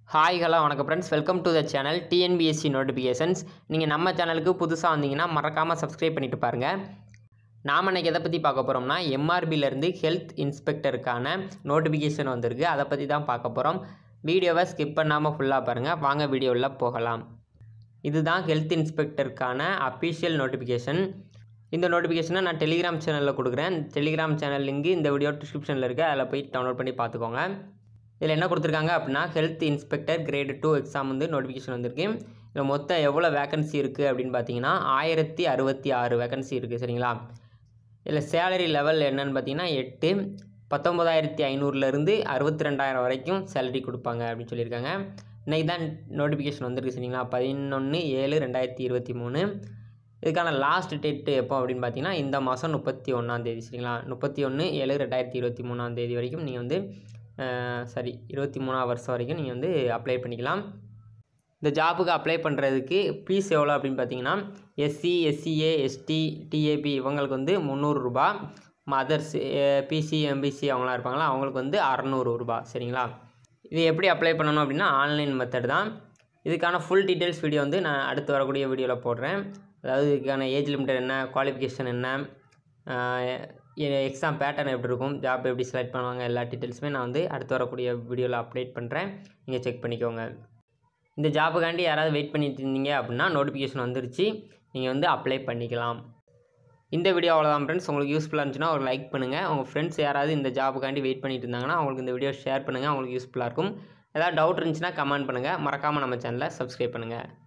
hi hello வணக்கம் friends welcome to the channel TNPSC notifications நீங்கள் நம்ம சேனலுக்கு புதுசாக வந்தீங்கன்னா மறக்காமல் சப்ஸ்கிரைப் பண்ணிட்டு பாருங்கள் நாம் இன்னைக்கு எதை பற்றி பார்க்க போகிறோம்னா எம்ஆர்பிலேருந்து ஹெல்த் இன்ஸ்பெக்டருக்கான நோட்டிஃபிகேஷன் வந்திருக்கு அதை பற்றி தான் பார்க்க போகிறோம் வீடியோவை ஸ்கிப் பண்ணாமல் ஃபுல்லாக பாருங்கள் வாங்க வீடியோவில் போகலாம் இதுதான் ஹெல்த் இன்ஸ்பெக்டருக்கான அஃபிஷியல் நோட்டிஃபிகேஷன் இந்த நோட்டிஃபிகேஷனை நான் டெலிகிராம் சேனலில் கொடுக்குறேன் டெலிகிராம் சேனல் லிங்க் இந்த வீடியோ டிஸ்கிரிப்ஷனில் இருக்குது அதில் போய் டவுன்லோட் பண்ணி பார்த்துக்கோங்க இதில் என்ன கொடுத்துருக்காங்க அப்படின்னா health inspector grade two exam வந்து நோட்டிஃபிகேஷன் வந்திருக்கு இதில் மொத்தம் எவ்வளோ வேகன்சி இருக்குது அப்படின்னு பார்த்தீங்கன்னா ஆயிரத்தி அறுபத்தி ஆறு வேகன்சி இருக்குது சரிங்களா இதில் சேலரி லெவல் என்னன்னு பார்த்தீங்கன்னா எட்டு பத்தொம்பதாயிரத்தி ஐநூறுலேருந்து அறுபத்தி ரெண்டாயிரம் வரைக்கும் சேலரி கொடுப்பாங்க அப்படின்னு சொல்லியிருக்காங்க இன்றைக்கி தான் நோட்டிஃபிகேஷன் வந்திருக்கு சரிங்களா பதினொன்று ஏழு ரெண்டாயிரத்தி இருபத்தி மூணு இதுக்கான லாஸ்ட் டேட்டு எப்போ அப்படின்னு பார்த்தீங்கன்னா இந்த மாதம் முப்பத்தி ஒன்றாந்தேதி சரிங்களா முப்பத்தி ஒன்று ஏழு ரெண்டாயிரத்தி இருபத்தி மூணாந்தேதி வரைக்கும் நீங்கள் வந்து அஹ், சரி இருபத்தி மூணாம் வருஷம் வரைக்கும் நீங்கள் வந்து அப்ளை பண்ணிக்கலாம் இந்த ஜாபுக்கு அப்ளை பண்ணுறதுக்கு ஃபீஸ் எவ்வளோ அப்படின்னு பார்த்தீங்கன்னா எஸ்சி எஸ்சிஏ எஸ்டி டிஏபி இவங்களுக்கு வந்து முந்நூறுரூபா மதர்ஸ் பிசி எம்பிசி அவங்களாம் இருப்பாங்களா அவங்களுக்கு வந்து அறநூறு ரூபா சரிங்களா இது எப்படி அப்ளை பண்ணணும் அப்படின்னா ஆன்லைன் மெத்தட் தான் இதுக்கான ஃபுல் டீட்டெயில்ஸ் வீடியோ வந்து நான் அடுத்து வரக்கூடிய வீடியோவில் போடுறேன் அதாவது இதுக்கான ஏஜ் லிமிட் என்ன குவாலிஃபிகேஷன் என்ன எக்ஸாம் பேட்டர்ன் எப்படி இருக்கும் ஜாப் எப்படி செலக்ட் பண்ணுவாங்க எல்லா டீட்டெயில்ஸுமே நான் வந்து அடுத்து வரக்கூடிய வீடியோவில் அப்டேட் பண்ணுறேன் நீங்கள் செக் பண்ணிக்கோங்க இந்த ஜாபுக்காண்டி யாராவது வெயிட் பண்ணிட்டு இருந்தீங்க அப்படின்னா நோட்டிஃபிகேஷன் வந்துருச்சு நீங்கள் வந்து அப்ளை பண்ணிக்கலாம் இந்த வீடியோ அவ்வளோதான் ஃப்ரெண்ட்ஸ் உங்களுக்கு யூஸ்ஃபுல்லாக இருந்துச்சுன்னா ஒரு லைக் பண்ணுங்கள் உங்கள் ஃப்ரெண்ட்ஸ் யாராவது இந்த ஜாபுக்காண்டி வெயிட் பண்ணிட்டு இருந்தாங்கன்னா அவங்களுக்கு இந்த வீடியோ ஷேர் பண்ணுங்கள் அவங்களுக்கு யூஸ்ஃபுல்லாக இருக்கும் ஏதாவது டவுட் இருந்துச்சுன்னா கமெண்ட் பண்ணுங்கள் மறக்காமல் நம்ம சேனலை சப்ஸ்கிரைப் பண்ணுங்கள்